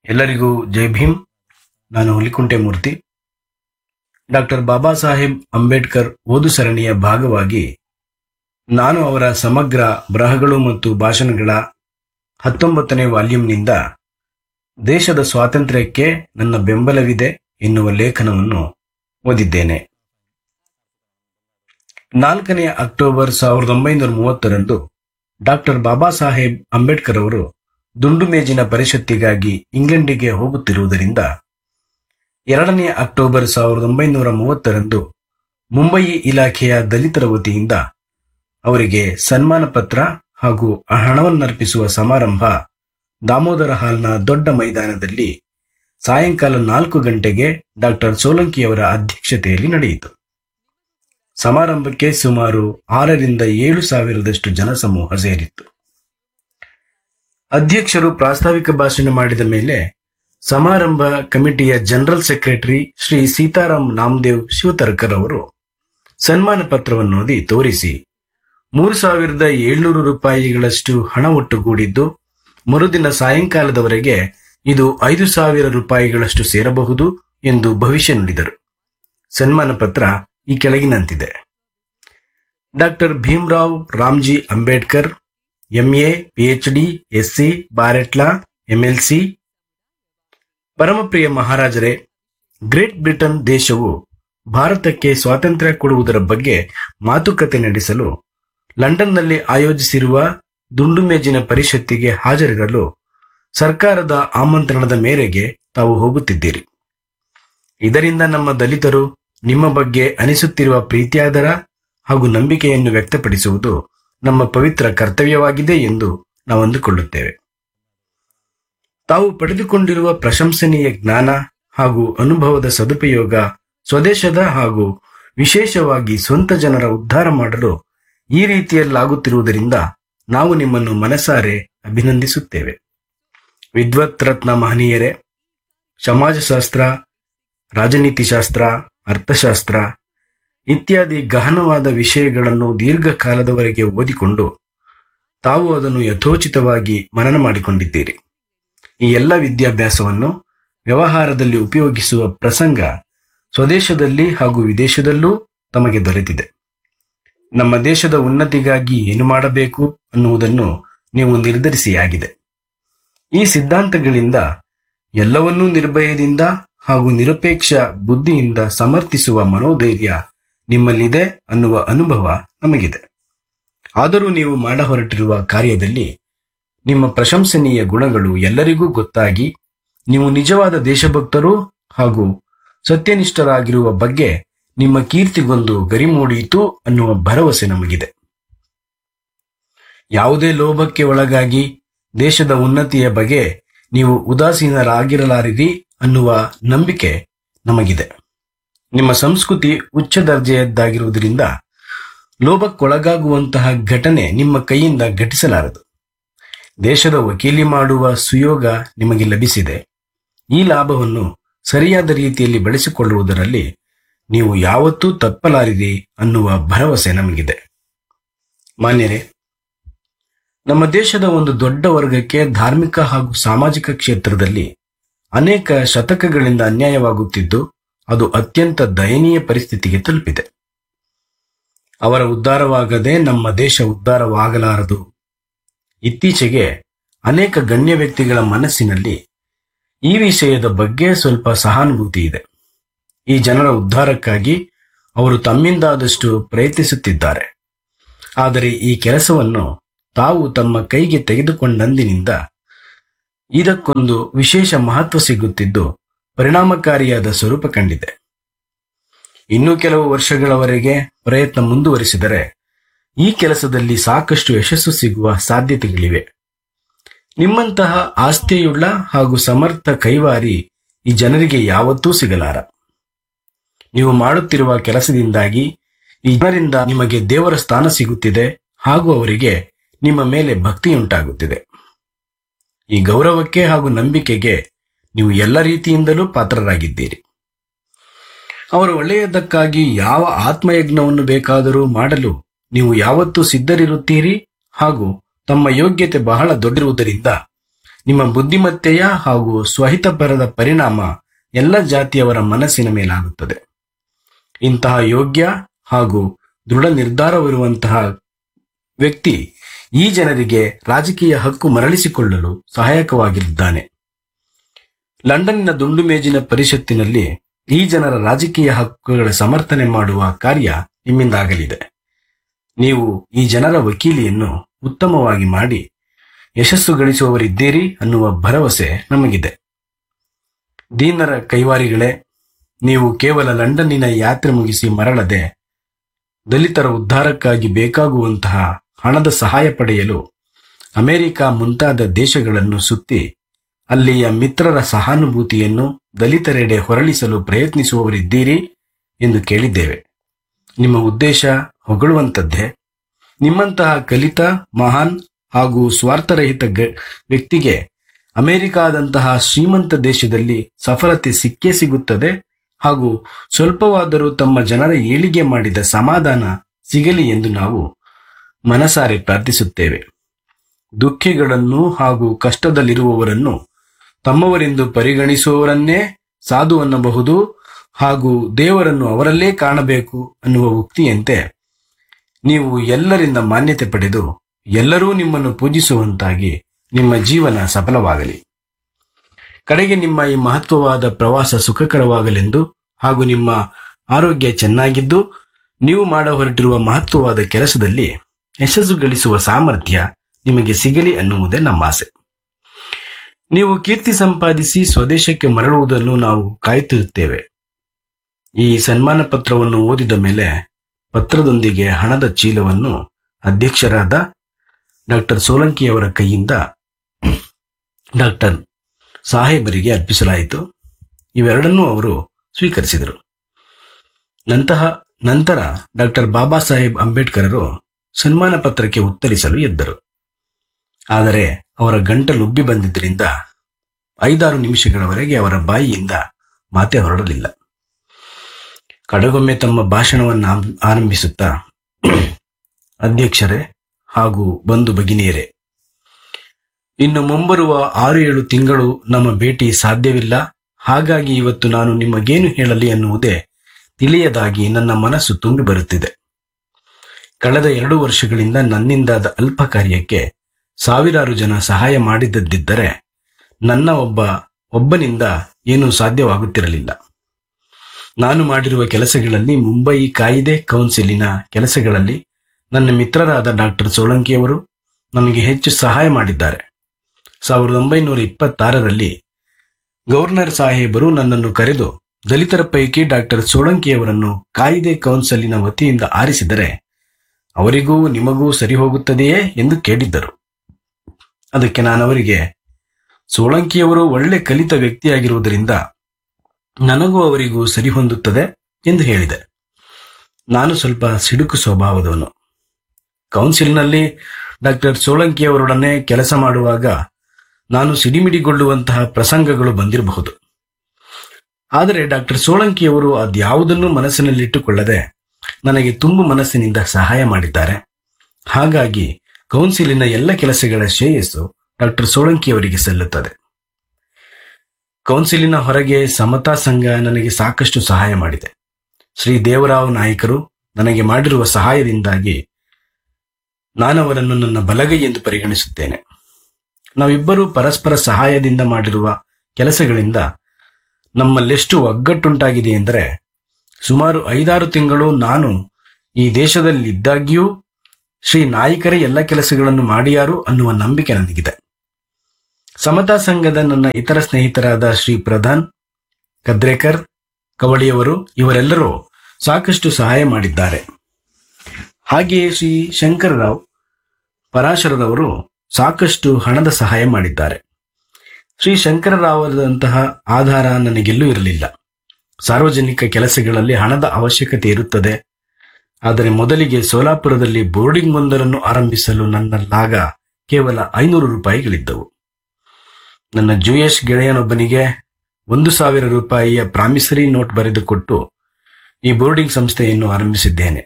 ಎಲ್ಲರಿಗೂ ಜೈ ಭೀಮ್ ನಾನು ಹುಲಿಕುಂಟೆ ಮೂರ್ತಿ ಡಾಕ್ಟರ್ ಬಾಬಾ ಸಾಹೇಬ್ ಅಂಬೇಡ್ಕರ್ ಓದು ಸರಣಿಯ ಭಾಗವಾಗಿ ನಾನು ಅವರ ಸಮಗ್ರ ಬರಹಗಳು ಮತ್ತು ಭಾಷಣಗಳ ಹತ್ತೊಂಬತ್ತನೇ ವಾಲ್ಯೂಮ್ನಿಂದ ದೇಶದ ಸ್ವಾತಂತ್ರ್ಯಕ್ಕೆ ನನ್ನ ಬೆಂಬಲವಿದೆ ಎನ್ನುವ ಲೇಖನವನ್ನು ಓದಿದ್ದೇನೆ ನಾಲ್ಕನೇ ಅಕ್ಟೋಬರ್ ಸಾವಿರದ ಒಂಬೈನೂರ ಮೂವತ್ತರಂದು ಡಾಕ್ಟರ್ ಬಾಬಾ ಸಾಹೇಬ್ ಅಂಬೇಡ್ಕರ್ ಅವರು ದುಂಡು ಮೇಜಿನ ಪರಿಷತ್ತಿಗಾಗಿ ಇಂಗ್ಲೆಂಡಿಗೆ ಹೋಗುತ್ತಿರುವುದರಿಂದ ಎರಡನೇ ಅಕ್ಟೋಬರ್ ಸಾವಿರದ ಒಂಬೈನೂರ ಮೂವತ್ತರಂದು ಮುಂಬಯಿ ಇಲಾಖೆಯ ದಲಿತರ ವತಿಯಿಂದ ಅವರಿಗೆ ಸನ್ಮಾನ ಪತ್ರ ಹಾಗೂ ಹಣವನ್ನರ್ಪಿಸುವ ಸಮಾರಂಭ ದಾಮೋದರ ಹಾಲ್ನ ದೊಡ್ಡ ಮೈದಾನದಲ್ಲಿ ಸಾಯಂಕಾಲ ನಾಲ್ಕು ಗಂಟೆಗೆ ಡಾಕ್ಟರ್ ಸೋಲಂಕಿಯವರ ಅಧ್ಯಕ್ಷತೆಯಲ್ಲಿ ನಡೆಯಿತು ಸಮಾರಂಭಕ್ಕೆ ಸುಮಾರು ಆರರಿಂದ ಏಳು ಸಾವಿರದಷ್ಟು ಜನಸಮೂಹ ಸೇರಿತ್ತು ಅಧ್ಯಕ್ಷರು ಪ್ರಾಸ್ತಾವಿಕ ಭಾಷಣ ಮಾಡಿದ ಮೇಲೆ ಸಮಾರಂಭ ಕಮಿಟಿಯ ಜನರಲ್ ಸೆಕ್ರೆಟರಿ ಶ್ರೀ ಸೀತಾರಾಮ್ ನಾಮದೇವ್ ಶಿವತರ್ಕರ್ ಅವರು ಸನ್ಮಾನ ಪತ್ರವನ್ನು ಓದಿ ತೋರಿಸಿ ಮೂರು ಸಾವಿರದ ಏಳ್ನೂರು ರೂಪಾಯಿಗಳಷ್ಟು ಹಣ ಒಟ್ಟುಗೂಡಿದ್ದು ಮರುದಿನ ಸಾಯಂಕಾಲದವರೆಗೆ ಇದು ಐದು ಸಾವಿರ ರೂಪಾಯಿಗಳಷ್ಟು ಸೇರಬಹುದು ಎಂದು ಭವಿಷ್ಯ ನುಡಿದರು ಸನ್ಮಾನ ಪತ್ರ ಈ ಕೆಳಗಿನಂತಿದೆ doctor Bhimrao Ramji Ambedkar MA PhD ಎಸ್ಸಿ ಬಾರೆಟ್ಲಾ ಎಂಎಲ್ಸಿ ಪರಮಪ್ರಿಯ ಮಹಾರಾಜರೇ ಗ್ರೇಟ್ ಬ್ರಿಟನ್ ದೇಶವು ಭಾರತಕ್ಕೆ ಸ್ವಾತಂತ್ರ್ಯ ಕೊಡುವುದರ ಬಗ್ಗೆ ಮಾತುಕತೆ ನಡೆಸಲು ಲಂಡನ್ನಲ್ಲಿ ಆಯೋಜಿಸಿರುವ ದುಂಡು ಮೇಜಿನ ಪರಿಷತ್ತಿಗೆ ಹಾಜರಿರಲು ಸರ್ಕಾರದ ಆಮಂತ್ರಣದ ಮೇರೆಗೆ ತಾವು ಹೋಗುತ್ತಿದ್ದೀರಿ ಇದರಿಂದ ನಮ್ಮ ದಲಿತರು ನಿಮ್ಮ ಬಗ್ಗೆ ಅನಿಸುತ್ತಿರುವ ಪ್ರೀತಿಯಾದರ ಹಾಗೂ ನಂಬಿಕೆಯನ್ನು ವ್ಯಕ್ತಪಡಿಸುವುದು ನಮ್ಮ ಪವಿತ್ರ ಕರ್ತವ್ಯವಾಗಿದೆ ಎಂದು ನಾವು ಅಂದುಕೊಳ್ಳುತ್ತೇವೆ ತಾವು ಪಡೆದುಕೊಂಡಿರುವ ಪ್ರಶಂಸನೀಯ ಜ್ಞಾನ ಹಾಗೂ ಅನುಭವದ ಸದುಪಯೋಗ ಸ್ವದೇಶದ ಹಾಗೂ ವಿಶೇಷವಾಗಿ ಸ್ವಂತ ಜನರ ಉದ್ಧಾರ ಮಾಡಲು ಈ ರೀತಿಯಲ್ಲಾಗುತ್ತಿರುವುದರಿಂದ ನಾವು ನಿಮ್ಮನ್ನು ಮನಸಾರೆ ಅಭಿನಂದಿಸುತ್ತೇವೆ ವಿದ್ವತ್ ರತ್ನ ಮಹನೀಯರೇ ಸಮಾಜಶಾಸ್ತ್ರ ರಾಜನೀತಿಶಾಸ್ತ್ರ ಅರ್ಥಶಾಸ್ತ್ರ ಇತ್ಯಾದಿ ಗಹನವಾದ ವಿಷಯಗಳನ್ನು ದೀರ್ಘಕಾಲದವರೆಗೆ ಓದಿಕೊಂಡು ತಾವು ಅದನ್ನು ಯಥೋಚಿತವಾಗಿ ಮನನ ಮಾಡಿಕೊಂಡಿದ್ದೀರಿ ಈ ಎಲ್ಲ ವಿದ್ಯಾಭ್ಯಾಸವನ್ನು ವ್ಯವಹಾರದಲ್ಲಿ ಉಪಯೋಗಿಸುವ ಪ್ರಸಂಗ ಸ್ವದೇಶದಲ್ಲಿ ಹಾಗೂ ವಿದೇಶದಲ್ಲೂ ತಮಗೆ ದೊರೆತಿದೆ ನಮ್ಮ ದೇಶದ ಉನ್ನತಿಗಾಗಿ ಏನು ಮಾಡಬೇಕು ಅನ್ನುವುದನ್ನು ನೀವು ನಿರ್ಧರಿಸಿಯಾಗಿದೆ ಈ ಸಿದ್ಧಾಂತಗಳಿಂದ ಎಲ್ಲವನ್ನೂ ನಿರ್ಭಯದಿಂದ ಹಾಗೂ ನಿರಪೇಕ್ಷ ಬುದ್ಧಿಯಿಂದ ಸಮರ್ಥಿಸುವ ಮನೋಧೈರ್ಯ ನಿಮ್ಮಲ್ಲಿದೆ ಅನ್ನುವ ಅನುಭವ ನಮಗಿದೆ ಆದರೂ ನೀವು ಮಾಡ ಹೊರಟಿರುವ ಕಾರ್ಯದಲ್ಲಿ ನಿಮ್ಮ ಪ್ರಶಂಸನೀಯ ಗುಣಗಳು ಎಲ್ಲರಿಗೂ ಗೊತ್ತಾಗಿ ನೀವು ನಿಜವಾದ ದೇಶಭಕ್ತರು ಹಾಗೂ ಸತ್ಯನಿಷ್ಠರಾಗಿರುವ ಬಗ್ಗೆ ನಿಮ್ಮ ಕೀರ್ತಿಗೊಂದು ಗರಿಮೂಡಿಯಿತು ಅನ್ನುವ ಭರವಸೆ ನಮಗಿದೆ ಯಾವುದೇ ಲೋಭಕ್ಕೆ ಒಳಗಾಗಿ ದೇಶದ ಉನ್ನತಿಯ ಬಗ್ಗೆ ನೀವು ಉದಾಸೀನರಾಗಿರಲಾರಿರಿ ಅನ್ನುವ ನಂಬಿಕೆ ನಮಗಿದೆ ನಿಮ್ಮ ಸಂಸ್ಕೃತಿ ಉಚ್ಚ ದರ್ಜೆಯದ್ದಾಗಿರುವುದರಿಂದ ಲೋಭಕ್ಕೊಳಗಾಗುವಂತಹ ಘಟನೆ ನಿಮ್ಮ ಕೈಯಿಂದ ಘಟಿಸಲಾರದು ದೇಶದ ವಕೀಲಿ ಮಾಡುವ ಸುಯೋಗ ನಿಮಗೆ ಲಭಿಸಿದೆ ಈ ಲಾಭವನ್ನು ಸರಿಯಾದ ರೀತಿಯಲ್ಲಿ ಬಳಸಿಕೊಳ್ಳುವುದರಲ್ಲಿ ನೀವು ಯಾವತ್ತೂ ತಪ್ಪಲಾರಿರಿ ಅನ್ನುವ ಭರವಸೆ ನಮಗಿದೆ ಮಾನ್ಯರೇ ನಮ್ಮ ದೇಶದ ಒಂದು ದೊಡ್ಡ ವರ್ಗಕ್ಕೆ ಧಾರ್ಮಿಕ ಹಾಗೂ ಸಾಮಾಜಿಕ ಕ್ಷೇತ್ರದಲ್ಲಿ ಅನೇಕ ಶತಕಗಳಿಂದ ಅನ್ಯಾಯವಾಗುತ್ತಿದ್ದು ಅದು ಅತ್ಯಂತ ದಯನೀಯ ಪರಿಸ್ಥಿತಿಗೆ ತಲುಪಿದೆ ಅವರ ಉದ್ಧಾರವಾಗದೆ ನಮ್ಮ ದೇಶ ಉದ್ಧಾರವಾಗಲಾರದು ಇತ್ತೀಚೆಗೆ ಅನೇಕ ಗಣ್ಯ ವ್ಯಕ್ತಿಗಳ ಮನಸ್ಸಿನಲ್ಲಿ ಈ ವಿಷಯದ ಬಗ್ಗೆ ಸ್ವಲ್ಪ ಸಹಾನುಭೂತಿ ಇದೆ ಈ ಜನರ ಉದ್ಧಾರಕ್ಕಾಗಿ ಅವರು ತಮ್ಮಿಂದಾದಷ್ಟು ಪ್ರಯತ್ನಿಸುತ್ತಿದ್ದಾರೆ ಆದರೆ ಈ ಕೆಲಸವನ್ನು ತಾವು ತಮ್ಮ ಕೈಗೆ ತೆಗೆದುಕೊಂಡಂದಿನಿಂದ ಇದಕ್ಕೊಂದು ವಿಶೇಷ ಮಹತ್ವ ಸಿಗುತ್ತಿದ್ದು ಪರಿಣಾಮಕಾರಿಯಾದ ಸ್ವರೂಪ ಕಂಡಿದೆ ಇನ್ನೂ ಕೆಲವು ವರ್ಷಗಳವರೆಗೆ ಪ್ರಯತ್ನ ಮುಂದುವರಿಸಿದರೆ ಈ ಕೆಲಸದಲ್ಲಿ ಸಾಕಷ್ಟು ಯಶಸ್ಸು ಸಿಗುವ ಸಾಧ್ಯತೆಗಳಿವೆ ನಿಮ್ಮಂತಹ ಆಸ್ತಿಯುಳ್ಳ ಹಾಗೂ ಸಮರ್ಥ ಕೈವಾರಿ ಈ ಜನರಿಗೆ ಯಾವತ್ತೂ ಸಿಗಲಾರ ನೀವು ಮಾಡುತ್ತಿರುವ ಕೆಲಸದಿಂದಾಗಿ ಈ ಜನರಿಂದ ನಿಮಗೆ ದೇವರ ಸ್ಥಾನ ಸಿಗುತ್ತಿದೆ ಹಾಗೂ ಅವರಿಗೆ ನಿಮ್ಮ ಮೇಲೆ ಭಕ್ತಿಯುಂಟಾಗುತ್ತಿದೆ ಈ ಗೌರವಕ್ಕೆ ಹಾಗೂ ನಂಬಿಕೆಗೆ ನೀವು ಎಲ್ಲ ರೀತಿಯಿಂದಲೂ ಪಾತ್ರರಾಗಿದ್ದೀರಿ ಅವರ ಒಳ್ಳೆಯದಕ್ಕಾಗಿ ಯಾವ ಆತ್ಮಯಜ್ಞವನ್ನು ಬೇಕಾದರೂ ಮಾಡಲು ನೀವು ಯಾವತ್ತೂ ಸಿದ್ಧರಿರುತ್ತೀರಿ ಹಾಗೂ ತಮ್ಮ ಯೋಗ್ಯತೆ ಬಹಳ ದೊಡ್ಡಿರುವುದರಿಂದ ನಿಮ್ಮ ಬುದ್ಧಿಮತ್ತೆಯ ಹಾಗೂ ಸ್ವಹಿತಪರದ ಪರಿಣಾಮ ಎಲ್ಲ ಜಾತಿಯವರ ಮನಸ್ಸಿನ ಮೇಲಾಗುತ್ತದೆ ಇಂತಹ ಯೋಗ್ಯ ಹಾಗೂ ದೃಢ ನಿರ್ಧಾರವಿರುವಂತಹ ವ್ಯಕ್ತಿ ಈ ಜನರಿಗೆ ರಾಜಕೀಯ ಹಕ್ಕು ಮರಳಿಸಿಕೊಳ್ಳಲು ಸಹಾಯಕವಾಗಿದ್ದಾನೆ ಲಂಡನ್ನಿನ ದುಂಡು ಮೇಜಿನ ಪರಿಷತ್ತಿನಲ್ಲಿ ಈ ಜನರ ರಾಜಕೀಯ ಹಕ್ಕುಗಳ ಸಮರ್ಥನೆ ಮಾಡುವ ಕಾರ್ಯ ನಿಮ್ಮಿಂದಾಗಲಿದೆ ನೀವು ಈ ಜನರ ವಕೀಲಿಯನ್ನು ಉತ್ತಮವಾಗಿ ಮಾಡಿ ಯಶಸ್ಸು ಗಳಿಸುವವರಿದ್ದೀರಿ ಅನ್ನುವ ಭರವಸೆ ನಮಗಿದೆ ದೀನರ ಕೈವಾರಿಗಳೇ ನೀವು ಕೇವಲ ಲಂಡನ್ನಿನ ಯಾತ್ರೆ ಮುಗಿಸಿ ಮರಳದೆ ದಲಿತರ ಉದ್ಧಾರಕ್ಕಾಗಿ ಬೇಕಾಗುವಂತಹ ಹಣದ ಸಹಾಯ ಪಡೆಯಲು ಅಮೆರಿಕ ಮುಂತಾದ ದೇಶಗಳನ್ನು ಸುತ್ತಿ ಅಲ್ಲಿಯ ಮಿತ್ರರ ಸಹಾನುಭೂತಿಯನ್ನು ದಲಿತರೆಡೆ ಹೊರಳಿಸಲು ಪ್ರಯತ್ನಿಸುವವರಿದ್ದೀರಿ ಎಂದು ಕೇಳಿದ್ದೇವೆ ನಿಮ್ಮ ಉದ್ದೇಶ ಹೊಗಳುವಂಥದ್ದೇ ನಿಮ್ಮಂತಹ ಕಲಿತ ಮಹಾನ್ ಹಾಗೂ ಸ್ವಾರ್ಥರಹಿತ ಗ- ವ್ಯಕ್ತಿಗೆ ಅಮೆರಿಕಾದಂತಹ ಶ್ರೀಮಂತ ದೇಶದಲ್ಲಿ ಸಫಲತೆ ಸಿಕ್ಕೇ ಸಿಗುತ್ತದೆ ಹಾಗೂ ಸ್ವಲ್ಪವಾದರೂ ತಮ್ಮ ಜನರ ಏಳಿಗೆ ಮಾಡಿದ ಸಮಾಧಾನ ಸಿಗಲಿ ಎಂದು ನಾವು ಮನಸಾರೆ ಪ್ರಾರ್ಥಿಸುತ್ತೇವೆ ದುಃಖಿಗಳನ್ನು ಹಾಗೂ ಕಷ್ಟದಲ್ಲಿರುವವರನ್ನು ತಮ್ಮವರೆಂದು ಪರಿಗಣಿಸುವವರನ್ನೇ ಸಾಧು ಅನ್ನಬಹುದು ಹಾಗೂ ದೇವರನ್ನು ಅವರಲ್ಲೇ ಕಾಣಬೇಕು ಅನ್ನುವ ಉಕ್ತಿಯಂತೆ ನೀವು ಎಲ್ಲರಿಂದ ಮಾನ್ಯತೆ ಪಡೆದು ಎಲ್ಲರೂ ನಿಮ್ಮನ್ನು ಪೂಜಿಸುವಂತಾಗಿ ನಿಮ್ಮ ಜೀವನ ಸಫಲವಾಗಲಿ ಕಡೆಗೆ ನಿಮ್ಮ ಈ ಮಹತ್ವವಾದ ಪ್ರವಾಸ ಸುಖಕರವಾಗಲೆಂದು ಹಾಗೂ ನಿಮ್ಮ ಆರೋಗ್ಯ ಚೆನ್ನಾಗಿದ್ದು ನೀವು ಮಾಡ ಹೊರಟಿರುವ ಮಹತ್ವವಾದ ಕೆಲಸದಲ್ಲಿ ಯಶಸ್ಸು ಗಳಿಸುವ ಸಾಮರ್ಥ್ಯ ನಿಮಗೆ ಸಿಗಲಿ ಅನ್ನುವುದೇ ನಮ್ಮ ಆಸೆ ನೀವು ಕೀರ್ತಿ ಸಂಪಾದಿಸಿ ಸ್ವದೇಶಕ್ಕೆ ಮರಳುವುದನ್ನು ನಾವು ಕಾಯುತ್ತಿರುತ್ತೇವೆ ಈ ಸನ್ಮಾನ ಪತ್ರವನ್ನು ಓದಿದ ಮೇಲೆ ಪತ್ರದೊಂದಿಗೆ ಹಣದ ಚೀಲವನ್ನು ಅಧ್ಯಕ್ಷರಾದ ಡಾಕ್ಟರ್ ಸೋಲಂಕಿಯವರ ಕೈಯಿಂದ ಡಾಕ್ಟರ್ ಸಾಹೇಬರಿಗೆ ಅರ್ಪಿಸಲಾಯಿತು ಇವೆರಡನ್ನೂ ಅವರು ಸ್ವೀಕರಿಸಿದರು ನಂತಹ ನಂತರ ಡಾಕ್ಟರ್ ಬಾಬಾ ಸಾಹೇಬ್ ಅಂಬೇಡ್ಕರರು ಸನ್ಮಾನ ಪತ್ರಕ್ಕೆ ಉತ್ತರಿಸಲು ಎದ್ದರು ಆದರೆ ಅವರ ಗಂಟಲು ಉಬ್ಬಿ ಬಂದಿದ್ದರಿಂದ ಐದಾರು ನಿಮಿಷಗಳವರೆಗೆ ಅವರ ಬಾಯಿಯಿಂದ ಮಾತೆ ಹೊರಡಲಿಲ್ಲ ಕಡೆಗೊಮ್ಮೆ ತಮ್ಮ ಭಾಷಣವನ್ನು ಆಂ- ಆರಂಭಿಸುತ್ತಾ ಅಧ್ಯಕ್ಷರೇ ಹಾಗೂ ಬಂಧು ಭಗಿನಿಯರೇ ಇನ್ನು ಮುಂಬರುವ ಆರು ಏಳು ತಿಂಗಳು ನಮ್ಮ ಭೇಟಿ ಸಾಧ್ಯವಿಲ್ಲ ಹಾಗಾಗಿ ಇವತ್ತು ನಾನು ನಿಮಗೇನು ಹೇಳಲಿ ಅನ್ನುವುದೇ ತಿಳಿಯದಾಗಿ ನನ್ನ ಮನಸ್ಸು ತುಂಬಿ ಬರುತ್ತಿದೆ ಕಳೆದ ಎರಡು ವರ್ಷಗಳಿಂದ ನನ್ನಿಂದಾದ ಅಲ್ಪ ಕಾರ್ಯಕ್ಕೆ ಸಾವಿರಾರು ಜನ ಸಹಾಯ ಮಾಡಿದ್ದದ್ದಿದ್ದರೆ ನನ್ನ ಒಬ್ಬ ಒಬ್ಬನಿಂದ ಏನೂ ಸಾಧ್ಯವಾಗುತ್ತಿರಲಿಲ್ಲ ನಾನು ಮಾಡಿರುವ ಕೆಲಸಗಳಲ್ಲಿ ಮುಂಬೈ ಕಾಯಿದೆ ಕೌನ್ಸಿಲಿನ ಕೆಲಸಗಳಲ್ಲಿ ನನ್ನ ಮಿತ್ರರಾದ ಡಾಕ್ಟರ್ ಸೋಳಂಕಿಯವರು ನಮಗೆ ಹೆಚ್ಚು ಸಹಾಯ ಮಾಡಿದ್ದಾರೆ ಸಾವಿರದ ಒಂಬೈನೂರ ಇಪ್ಪತ್ತಾರರಲ್ಲಿ ಗವರ್ನರ್ ಸಾಹೇಬರು ನನ್ನನ್ನು ಕರೆದು ದಲಿತರ ಪೈಕಿ ಡಾಕ್ಟರ್ ಸೋಳಂಕಿಯವರನ್ನು ಕಾಯಿದೆ ಕೌನ್ಸಿಲಿನ ವತಿಯಿಂದ ಆರಿಸಿದರೆ ಅವರಿಗೂ ನಿಮಗೂ ಸರಿ ಹೋಗುತ್ತದೆಯೇ ಎಂದು ಕೇಳಿದ್ದರು ಅದಕ್ಕೆ ನಾನು ಅವರಿಗೆ ಸೋಳಂಕಿಯವರು ಒಳ್ಳೆ ಕಲಿತ ವ್ಯಕ್ತಿಯಾಗಿರುವುದರಿಂದ ನನಗೂ ಅವರಿಗೂ ಸರಿ ಹೊಂದುತ್ತದೆ ಎಂದು ಹೇಳಿದೆ ನಾನು ಸ್ವಲ್ಪ ಸಿಡುಕು ಸ್ವಭಾವದವನು ಕೌನ್ಸಿಲ್ನಲ್ಲಿ ಡಾಕ್ಟರ್ ಸೋಳಂಕಿಯವರೊಡನೆ ಕೆಲಸ ಮಾಡುವಾಗ ನಾನು ಸಿಡಿಮಿಡಿಗೊಳ್ಳುವಂತಹ ಪ್ರಸಂಗಗಳು ಬಂದಿರಬಹುದು ಆದರೆ ಡಾಕ್ಟರ್ ಸೋಳಂಕಿಯವರು ಅದ್ಯಾವುದನ್ನೂ ಮನಸ್ಸಿನಲ್ಲಿಟ್ಟುಕೊಳ್ಳದೆ ನನಗೆ ತುಂಬು ಮನಸ್ಸಿನಿಂದ ಸಹಾಯ ಮಾಡಿದ್ದಾರೆ ಹಾಗಾಗಿ ಕೌನ್ಸಿಲಿನ ಎಲ್ಲ ಕೆಲಸಗಳ ಶ್ರೇಯಸ್ಸು ಡಾಕ್ಟರ್ ಸೋಳಂಕಿಯವರಿಗೆ ಸಲ್ಲುತ್ತದೆ ಕೌನ್ಸಿಲಿನ ಹೊರಗೆ ಸಮತಾ ಸಂಘ ನನಗೆ ಸಾಕಷ್ಟು ಸಹಾಯ ಮಾಡಿದೆ ಶ್ರೀ ದೇವರಾವ್ ನಾಯಕರು ನನಗೆ ಮಾಡಿರುವ ಸಹಾಯದಿಂದಾಗಿ ನಾನವರನ್ನು ನನ್ನ ಬಲಗೈ ಎಂದು ಪರಿಗಣಿಸುತ್ತೇನೆ ನಾವಿಬ್ಬರೂ ಪರಸ್ಪರ ಸಹಾಯದಿಂದ ಮಾಡಿರುವ ಕೆಲಸಗಳಿಂದ ನಮ್ಮಲ್ಲೆಷ್ಟು ಒಗ್ಗಟ್ಟುಂಟಾಗಿದೆ ಎಂದರೆ ಸುಮಾರು ಐದಾರು ತಿಂಗಳು ನಾನು ಈ ದೇಶದಲ್ಲಿದ್ದಾಗ್ಯೂ ಶ್ರೀ ನಾಯಕರೇ ಎಲ್ಲ ಕೆಲಸಗಳನ್ನು ಮಾಡಿಯಾರು ಅನ್ನುವ ನಂಬಿಕೆ ನನಗಿದೆ ಸಮತಾ ಸಂಘದ ನನ್ನ ಇತರ ಸ್ನೇಹಿತರಾದ ಶ್ರೀ ಪ್ರಧಾನ್ ಕದ್ರೇಕರ್ ಕವಳಿಯವರು ಇವರೆಲ್ಲರೂ ಸಾಕಷ್ಟು ಸಹಾಯ ಮಾಡಿದ್ದಾರೆ ಹಾಗೆಯೇ ಶ್ರೀ ಶಂಕರರಾವ್ ಪರಾಶರದವರು ಸಾಕಷ್ಟು ಹಣದ ಸಹಾಯ ಮಾಡಿದ್ದಾರೆ ಶ್ರೀ ಶಂಕರರಾವರಂತಹ ಆಧಾರ ನನಗೆಲ್ಲೂ ಇರಲಿಲ್ಲ ಸಾರ್ವಜನಿಕ ಕೆಲಸಗಳಲ್ಲಿ ಹಣದ ಅವಶ್ಯಕತೆ ಇರುತ್ತದೆ ಆದರೆ ಮೊದಲಿಗೆ ಸೋಲಾಪುರದಲ್ಲಿ ಬೋರ್ಡಿಂಗ್ ಒಂದರನ್ನು ಆರಂಭಿಸಲು ನನ್ನಲ್ಲಾಗ ಕೇವಲ ಐನೂರು ರೂಪಾಯಿಗಳಿದ್ದವು ನನ್ನ ಜೂಯಶ್ ಗೆಳೆಯನೊಬ್ಬನಿಗೆ ಒಂದು ಸಾವಿರ ರೂಪಾಯಿಯ ಪ್ರಾಮಿಸರಿ ನೋಟ್ ಬರೆದುಕೊಟ್ಟು ಈ ಬೋರ್ಡಿಂಗ್ ಸಂಸ್ಥೆಯನ್ನು ಆರಂಭಿಸಿದ್ದೇನೆ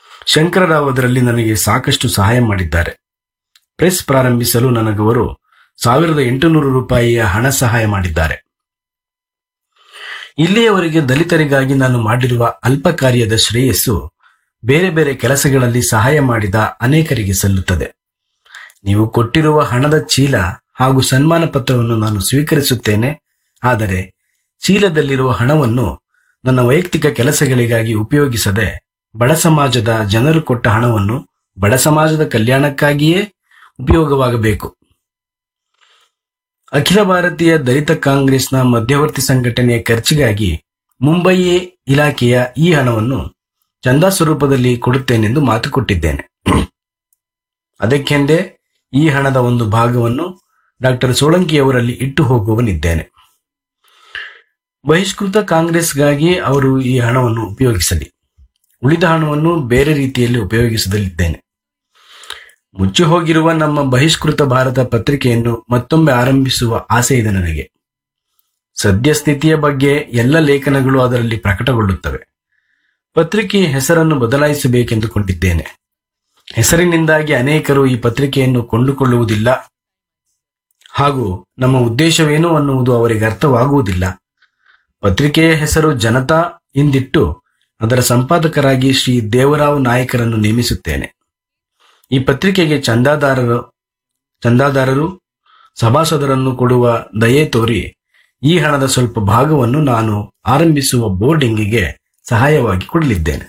ಶಂಕರರಾವ್ ಅದರಲ್ಲಿ ನನಗೆ ಸಾಕಷ್ಟು ಸಹಾಯ ಮಾಡಿದ್ದಾರೆ ಪ್ರೆಸ್ ಪ್ರಾರಂಭಿಸಲು ನನಗವರು ಸಾವಿರದ ಎಂಟುನೂರು ರೂಪಾಯಿಯ ಹಣ ಸಹಾಯ ಮಾಡಿದ್ದಾರೆ ಇಲ್ಲಿಯವರೆಗೆ ದಲಿತರಿಗಾಗಿ ನಾನು ಮಾಡಿರುವ ಅಲ್ಪ ಕಾರ್ಯದ ಶ್ರೇಯಸ್ಸು ಬೇರೆ ಬೇರೆ ಕೆಲಸಗಳಲ್ಲಿ ಸಹಾಯ ಮಾಡಿದ ಅನೇಕರಿಗೆ ಸಲ್ಲುತ್ತದೆ ನೀವು ಕೊಟ್ಟಿರುವ ಹಣದ ಚೀಲ ಹಾಗೂ ಸನ್ಮಾನ ಪತ್ರವನ್ನು ನಾನು ಸ್ವೀಕರಿಸುತ್ತೇನೆ ಆದರೆ ಚೀಲದಲ್ಲಿರುವ ಹಣವನ್ನು ನನ್ನ ವೈಯಕ್ತಿಕ ಕೆಲಸಗಳಿಗಾಗಿ ಉಪಯೋಗಿಸದೆ ಬಡ ಸಮಾಜದ ಜನರು ಕೊಟ್ಟ ಹಣವನ್ನು ಬಡ ಸಮಾಜದ ಕಲ್ಯಾಣಕ್ಕಾಗಿಯೇ ಉಪಯೋಗವಾಗಬೇಕು ಅಖಿಲ ಭಾರತೀಯ ದಲಿತ ಕಾಂಗ್ರೆಸ್ನ ಮಧ್ಯವರ್ತಿ ಸಂಘಟನೆಯ ಖರ್ಚಿಗಾಗಿ ಮುಂಬಯಿ ಇಲಾಖೆಯ ಈ ಹಣವನ್ನು ಚಂದಾ ಸ್ವರೂಪದಲ್ಲಿ ಕೊಡುತ್ತೇನೆಂದು ಮಾತು ಕೊಟ್ಟಿದ್ದೇನೆ ಅದಕ್ಕೆಂದೇ ಈ ಹಣದ ಒಂದು ಭಾಗವನ್ನು ಡಾಕ್ಟರ್ ಸೋಳಂಕಿಯವರಲ್ಲಿ ಇಟ್ಟು ಹೋಗುವನಿದ್ದೇನೆ ಬಹಿಷ್ಕೃತ ಕಾಂಗ್ರೆಸ್ಗಾಗಿ ಅವರು ಈ ಹಣವನ್ನು ಉಪಯೋಗಿಸಲಿ ಉಳಿದ ಹಣವನ್ನು ಬೇರೆ ರೀತಿಯಲ್ಲಿ ಉಪಯೋಗಿಸಲಿದ್ದೇನೆ ಮುಚ್ಚಿ ಹೋಗಿರುವ ನಮ್ಮ ಬಹಿಷ್ಕೃತ ಭಾರತ ಪತ್ರಿಕೆಯನ್ನು ಮತ್ತೊಮ್ಮೆ ಆರಂಭಿಸುವ ಆಸೆ ಇದೆ ನನಗೆ ಸದ್ಯಸ್ಥಿತಿಯ ಬಗ್ಗೆ ಎಲ್ಲ ಲೇಖನಗಳು ಅದರಲ್ಲಿ ಪ್ರಕಟಗೊಳ್ಳುತ್ತವೆ ಪತ್ರಿಕೆಯ ಹೆಸರನ್ನು ಬದಲಾಯಿಸಬೇಕೆಂದುಕೊಂಡಿದ್ದೇನೆ ಹೆಸರಿನಿಂದಾಗಿ ಅನೇಕರು ಈ ಪತ್ರಿಕೆಯನ್ನು ಕೊಂಡುಕೊಳ್ಳುವುದಿಲ್ಲ ಹಾಗೂ ನಮ್ಮ ಉದ್ದೇಶವೇನು ಅನ್ನುವುದು ಅವರಿಗೆ ಅರ್ಥವಾಗುವುದಿಲ್ಲ ಪತ್ರಿಕೆಯ ಹೆಸರು ಜನತಾ ಎಂದಿಟ್ಟು ಅದರ ಸಂಪಾದಕರಾಗಿ ಶ್ರೀ ದೇವರಾವ್ ನಾಯಕರನ್ನು ನೇಮಿಸುತ್ತೇನೆ ಈ ಪತ್ರಿಕೆಗೆ ಚಂದಾದಾರರು ಚಂದಾದಾರರು ಸಭಾಸದರನ್ನು ಕೊಡುವ ದಯೆ ತೋರಿ ಈ ಹಣದ ಸ್ವಲ್ಪ ಭಾಗವನ್ನು ನಾನು ಆರಂಭಿಸುವ ಬೋರ್ಡಿಂಗಿಗೆ ಸಹಾಯವಾಗಿ ಕೊಡಲಿದ್ದೇನೆ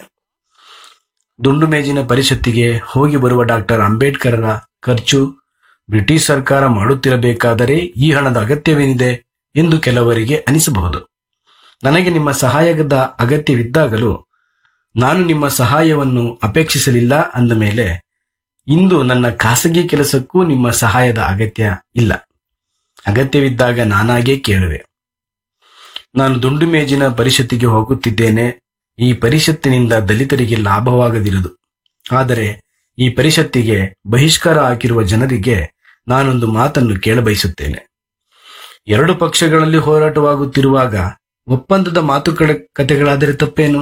ದುಂಡು ಮೇಜಿನ ಪರಿಷತ್ತಿಗೆ ಹೋಗಿ ಬರುವ ಡಾಕ್ಟರ್ ಅಂಬೇಡ್ಕರರ ಖರ್ಚು ಬ್ರಿಟಿಷ್ ಸರ್ಕಾರ ಮಾಡುತ್ತಿರಬೇಕಾದರೆ ಈ ಹಣದ ಅಗತ್ಯವೇನಿದೆ ಎಂದು ಕೆಲವರಿಗೆ ಅನಿಸಬಹುದು ನನಗೆ ನಿಮ್ಮ ಸಹಾಯದ ಅಗತ್ಯವಿದ್ದಾಗಲೂ ನಾನು ನಿಮ್ಮ ಸಹಾಯವನ್ನು ಅಪೇಕ್ಷಿಸಲಿಲ್ಲ ಅಂದ ಮೇಲೆ ಇಂದು ನನ್ನ ಖಾಸಗಿ ಕೆಲಸಕ್ಕೂ ನಿಮ್ಮ ಸಹಾಯದ ಅಗತ್ಯ ಇಲ್ಲ ಅಗತ್ಯವಿದ್ದಾಗ ನಾನಾಗೇ ಕೇಳುವೆ ನಾನು ದುಂಡು ಮೇಜಿನ ಪರಿಷತ್ತಿಗೆ ಹೋಗುತ್ತಿದ್ದೇನೆ ಈ ಪರಿಷತ್ತಿನಿಂದ ದಲಿತರಿಗೆ ಲಾಭವಾಗದಿರದು ಆದರೆ ಈ ಪರಿಷತ್ತಿಗೆ ಬಹಿಷ್ಕಾರ ಹಾಕಿರುವ ಜನರಿಗೆ ನಾನೊಂದು ಮಾತನ್ನು ಕೇಳಬಯಸುತ್ತೇನೆ ಎರಡು ಪಕ್ಷಗಳಲ್ಲಿ ಹೋರಾಟವಾಗುತ್ತಿರುವಾಗ ಒಪ್ಪಂದದ ಮಾತುಕತೆ ಕತೆಗಳಾದರೆ ತಪ್ಪೇನು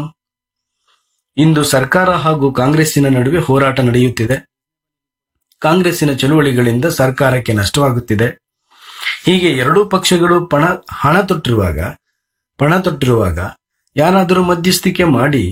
ಇಂದು ಸರ್ಕಾರ ಹಾಗೂ ಕಾಂಗ್ರೆಸ್ಸಿನ ನಡುವೆ ಹೋರಾಟ ನಡೆಯುತ್ತಿದೆ ಕಾಂಗ್ರೆಸ್ಸಿನ ಚಳುವಳಿಗಳಿಂದ ಸರ್ಕಾರಕ್ಕೆ ನಷ್ಟವಾಗುತ್ತಿದೆ ಹೀಗೆ ಎರಡೂ ಪಕ್ಷಗಳು ಪಣ ಹಣ ತೊಟ್ಟಿರುವಾಗ ಪಣ ತೊಟ್ಟಿರುವಾಗ ಯಾರಾದರೂ ಮಧ್ಯಸ್ಥಿಕೆ ಮಾಡಿ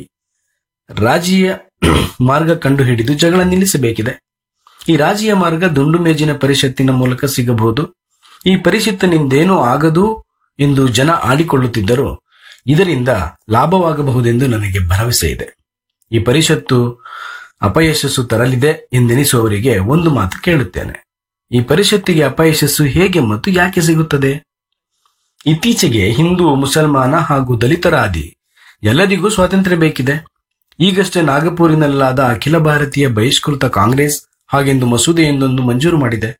ರಾಜಿಯ ಮಾರ್ಗ ಕಂಡುಹಿಡಿದು ಜಗಳ ನಿಲ್ಲಿಸಬೇಕಿದೆ ಈ ರಾಜಿಯ ಮಾರ್ಗ ದುಂಡು ಮೇಜಿನ ಪರಿಷತ್ತಿನ ಮೂಲಕ ಸಿಗಬಹುದು ಈ ಪರಿಷತ್ತಿನಿಂದೇನೂ ಆಗದು ಎಂದು ಜನ ಆಡಿಕೊಳ್ಳುತ್ತಿದ್ದರೂ ಇದರಿಂದ ಲಾಭವಾಗಬಹುದೆಂದು ನನಗೆ ಭರವಸೆ ಇದೆ ಈ ಪರಿಷತ್ತು ಅಪಯಶಸ್ಸು ತರಲಿದೆ ಎಂದೆನಿಸುವವರಿಗೆ ಒಂದು ಮಾತು ಕೇಳುತ್ತೇನೆ ಈ ಪರಿಷತ್ತಿಗೆ ಅಪಯಶಸ್ಸು ಹೇಗೆ ಮತ್ತು ಯಾಕೆ ಸಿಗುತ್ತದೆ ಇತ್ತೀಚೆಗೆ ಹಿಂದೂ ಮುಸಲ್ಮಾನ ಹಾಗೂ ದಲಿತರಾದಿ ಎಲ್ಲರಿಗೂ ಸ್ವಾತಂತ್ರ್ಯ ಬೇಕಿದೆ ಈಗಷ್ಟೇ ನಾಗಪುರಿನಲ್ಲಾದ ಅಖಿಲ ಭಾರತೀಯ ಬಹಿಷ್ಕೃತ ಕಾಂಗ್ರೆಸ್ ಹಾಗೆಂದು ಮಸೂದೆಯೊಂದೊಂದು ಮಂಜೂರು ಮಾಡಿದೆ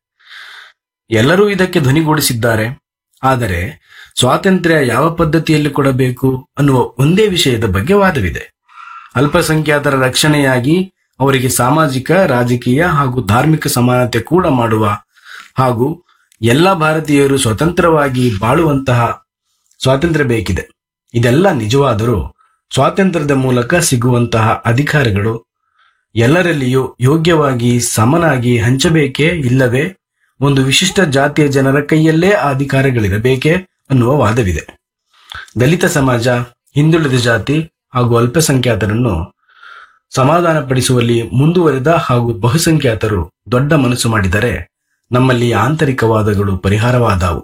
ಎಲ್ಲರೂ ಇದಕ್ಕೆ ಧ್ವನಿಗೂಡಿಸಿದ್ದಾರೆ ಆದರೆ ಸ್ವಾತಂತ್ರ್ಯ ಯಾವ ಪದ್ಧತಿಯಲ್ಲಿ ಕೊಡಬೇಕು ಅನ್ನುವ ಒಂದೇ ವಿಷಯದ ಬಗ್ಗೆ ವಾದವಿದೆ ಅಲ್ಪಸಂಖ್ಯಾತರ ರಕ್ಷಣೆಯಾಗಿ ಅವರಿಗೆ ಸಾಮಾಜಿಕ ರಾಜಕೀಯ ಹಾಗೂ ಧಾರ್ಮಿಕ ಸಮಾನತೆ ಕೂಡ ಮಾಡುವ ಹಾಗೂ ಎಲ್ಲ ಭಾರತೀಯರು ಸ್ವತಂತ್ರವಾಗಿ ಬಾಳುವಂತಹ ಸ್ವಾತಂತ್ರ್ಯ ಬೇಕಿದೆ ಇದೆಲ್ಲ ನಿಜವಾದರೂ ಸ್ವಾತಂತ್ರ್ಯದ ಮೂಲಕ ಸಿಗುವಂತಹ ಅಧಿಕಾರಗಳು ಎಲ್ಲರಲ್ಲಿಯೂ ಯೋಗ್ಯವಾಗಿ ಸಮನಾಗಿ ಹಂಚಬೇಕೇ ಇಲ್ಲವೇ ಒಂದು ವಿಶಿಷ್ಟ ಜಾತಿಯ ಜನರ ಕೈಯಲ್ಲೇ ಆ ಅಧಿಕಾರಗಳಿರಬೇಕೇ ಅನ್ನುವ ವಾದವಿದೆ ದಲಿತ ಸಮಾಜ ಹಿಂದುಳಿದ ಜಾತಿ ಹಾಗೂ ಅಲ್ಪಸಂಖ್ಯಾತರನ್ನು ಸಮಾಧಾನಪಡಿಸುವಲ್ಲಿ ಮುಂದುವರೆದ ಹಾಗೂ ಬಹುಸಂಖ್ಯಾತರು ದೊಡ್ಡ ಮನಸ್ಸು ಮಾಡಿದರೆ ನಮ್ಮಲ್ಲಿ ಆಂತರಿಕ ವಾದಗಳು ಪರಿಹಾರವಾದವು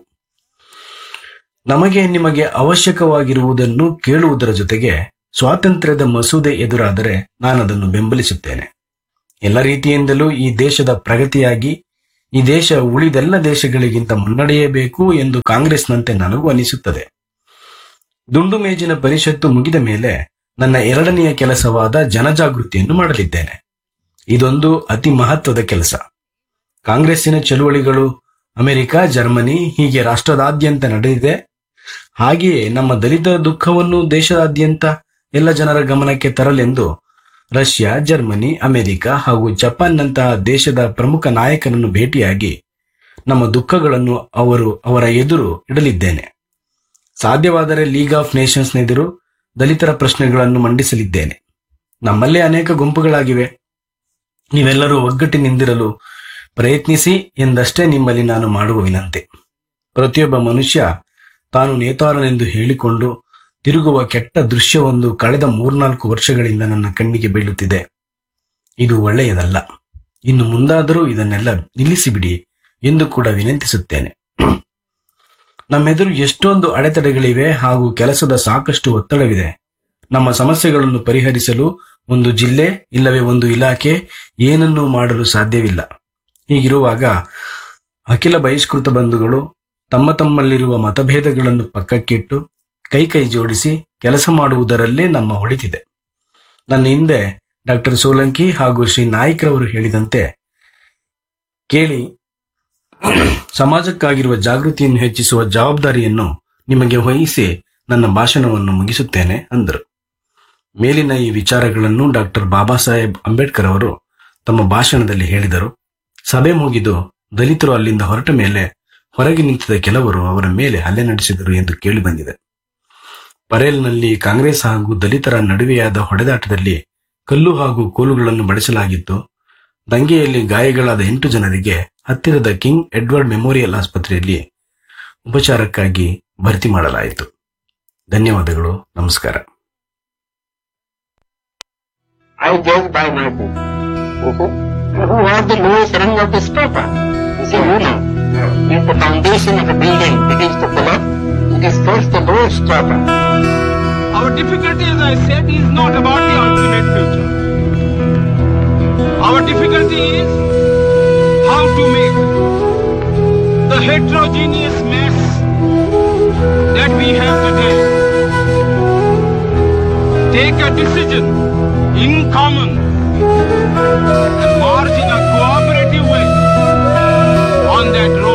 ನಮಗೆ ನಿಮಗೆ ಅವಶ್ಯಕವಾಗಿರುವುದನ್ನು ಕೇಳುವುದರ ಜೊತೆಗೆ ಸ್ವಾತಂತ್ರ್ಯದ ಮಸೂದೆ ಎದುರಾದರೆ ನಾನು ಅದನ್ನು ಬೆಂಬಲಿಸುತ್ತೇನೆ ಎಲ್ಲ ರೀತಿಯಿಂದಲೂ ಈ ದೇಶದ ಪ್ರಗತಿಯಾಗಿ ಈ ದೇಶ ಉಳಿದೆಲ್ಲ ದೇಶಗಳಿಗಿಂತ ಮುನ್ನಡೆಯಬೇಕು ಎಂದು ಕಾಂಗ್ರೆಸ್ನಂತೆ ನನಗೂ ಅನಿಸುತ್ತದೆ ದುಂಡು ಮೇಜಿನ ಪರಿಷತ್ತು ಮುಗಿದ ಮೇಲೆ ನನ್ನ ಎರಡನೆಯ ಕೆಲಸವಾದ ಜನಜಾಗೃತಿಯನ್ನು ಮಾಡಲಿದ್ದೇನೆ ಇದೊಂದು ಅತಿ ಮಹತ್ವದ ಕೆಲಸ ಕಾಂಗ್ರೆಸ್ಸಿನ ಚಳುವಳಿಗಳು ಅಮೆರಿಕ ಜರ್ಮನಿ ಹೀಗೆ ರಾಷ್ಟ್ರದಾದ್ಯಂತ ನಡೆದಿದೆ ಹಾಗೆಯೇ ನಮ್ಮ ದಲಿತರ ದುಃಖವನ್ನು ದೇಶದಾದ್ಯಂತ ಎಲ್ಲ ಜನರ ಗಮನಕ್ಕೆ ತರಲೆಂದು ರಷ್ಯಾ ಜರ್ಮನಿ ಅಮೆರಿಕ ಹಾಗೂ ಜಪಾನ್ನಂತಹ ದೇಶದ ಪ್ರಮುಖ ನಾಯಕರನ್ನು ಭೇಟಿಯಾಗಿ ನಮ್ಮ ದುಃಖಗಳನ್ನು ಅವರು ಅವರ ಎದುರು ಇಡಲಿದ್ದೇನೆ ಸಾಧ್ಯವಾದರೆ ಲೀಗ್ ಆಫ್ ನೇಷನ್ಸ್ ಎದುರು ದಲಿತರ ಪ್ರಶ್ನೆಗಳನ್ನು ಮಂಡಿಸಲಿದ್ದೇನೆ ನಮ್ಮಲ್ಲೇ ಅನೇಕ ಗುಂಪುಗಳಾಗಿವೆ ನೀವೆಲ್ಲರೂ ಒಗ್ಗಟ್ಟಿನಿಂದಿರಲು ಪ್ರಯತ್ನಿಸಿ ಎಂದಷ್ಟೇ ನಿಮ್ಮಲ್ಲಿ ನಾನು ಮಾಡುವ ವಿನಂತಿ ಪ್ರತಿಯೊಬ್ಬ ಮನುಷ್ಯ ತಾನು ನೇತಾರನೆಂದು ಹೇಳಿಕೊಂಡು ತಿರುಗುವ ಕೆಟ್ಟ ದೃಶ್ಯವೊಂದು ಕಳೆದ ಮೂರ್ನಾಲ್ಕು ವರ್ಷಗಳಿಂದ ನನ್ನ ಕಣ್ಣಿಗೆ ಬೀಳುತ್ತಿದೆ ಇದು ಒಳ್ಳೆಯದಲ್ಲ ಇನ್ನು ಮುಂದಾದರೂ ಇದನ್ನೆಲ್ಲ ನಿಲ್ಲಿಸಿಬಿಡಿ ಎಂದು ಕೂಡ ವಿನಂತಿಸುತ್ತೇನೆ ನಮ್ಮೆದುರು ಎಷ್ಟೊಂದು ಅಡೆತಡೆಗಳಿವೆ ಹಾಗೂ ಕೆಲಸದ ಸಾಕಷ್ಟು ಒತ್ತಡವಿದೆ ನಮ್ಮ ಸಮಸ್ಯೆಗಳನ್ನು ಪರಿಹರಿಸಲು ಒಂದು ಜಿಲ್ಲೆ ಇಲ್ಲವೇ ಒಂದು ಇಲಾಖೆ ಏನನ್ನೂ ಮಾಡಲು ಸಾಧ್ಯವಿಲ್ಲ ಹೀಗಿರುವಾಗ ಅಖಿಲ ಬಹಿಷ್ಕೃತ ಬಂಧುಗಳು ತಮ್ಮ ತಮ್ಮಲ್ಲಿರುವ ಮತಭೇದಗಳನ್ನು ಪಕ್ಕಕ್ಕಿಟ್ಟು ಕೈ ಕೈ ಜೋಡಿಸಿ ಕೆಲಸ ಮಾಡುವುದರಲ್ಲೇ ನಮ್ಮ ಹೊಳಿತಿದೆ ನನ್ನ ಹಿಂದೆ ಡಾಕ್ಟರ್ ಸೋಲಂಕಿ ಹಾಗೂ ಶ್ರೀ ನಾಯ್ಕರವರು ಹೇಳಿದಂತೆ ಕೇಳಿ ಸಮಾಜಕ್ಕಾಗಿರುವ ಜಾಗೃತಿಯನ್ನು ಹೆಚ್ಚಿಸುವ ಜವಾಬ್ದಾರಿಯನ್ನು ನಿಮಗೆ ವಹಿಸಿ ನನ್ನ ಭಾಷಣವನ್ನು ಮುಗಿಸುತ್ತೇನೆ ಅಂದರು ಮೇಲಿನ ಈ ವಿಚಾರಗಳನ್ನು ಡಾಕ್ಟರ್ ಬಾಬಾ ಸಾಹೇಬ್ ಅಂಬೇಡ್ಕರ್ ಅವರು ತಮ್ಮ ಭಾಷಣದಲ್ಲಿ ಹೇಳಿದರು ಸಭೆ ಮುಗಿದು ದಲಿತರು ಅಲ್ಲಿಂದ ಹೊರಟ ಮೇಲೆ ಹೊರಗೆ ನಿಂತಿದ್ದ ಕೆಲವರು ಅವರ ಮೇಲೆ ಹಲ್ಲೆ ನಡೆಸಿದರು ಎಂದು ಕೇಳಿಬಂದಿದೆ ಪರೇಲ್ನಲ್ಲಿ ಕಾಂಗ್ರೆಸ್ ಹಾಗೂ ದಲಿತರ ನಡುವೆಯಾದ ಹೊಡೆದಾಟದಲ್ಲಿ ಕಲ್ಲು ಹಾಗೂ ಕೋಲುಗಳನ್ನು ಬಳಸಲಾಗಿದ್ದು ದಂಗೆಯಲ್ಲಿ ಗಾಯಗಳಾದ ಎಂಟು ಜನರಿಗೆ ಹತ್ತಿರದ ಕಿಂಗ್ ಎಡ್ವರ್ಡ್ ಮೆಮೋರಿಯಲ್ ಆಸ್ಪತ್ರೆಯಲ್ಲಿ ಉಪಚಾರಕ್ಕಾಗಿ ಭರ್ತಿ ಮಾಡಲಾಯಿತು ಧನ್ಯವಾದಗಳು ನಮಸ್ಕಾರ I judge by my book. Who are the lowest rung of the strata? Is a ruler. If the foundation of a building begins to collapse, it is first the lowest strata. Our difficulty, as I said, is not about the ultimate future. Our difficulty is how to make the heterogeneous mess that we have today take a decision in common and march in a cooperative way on that road.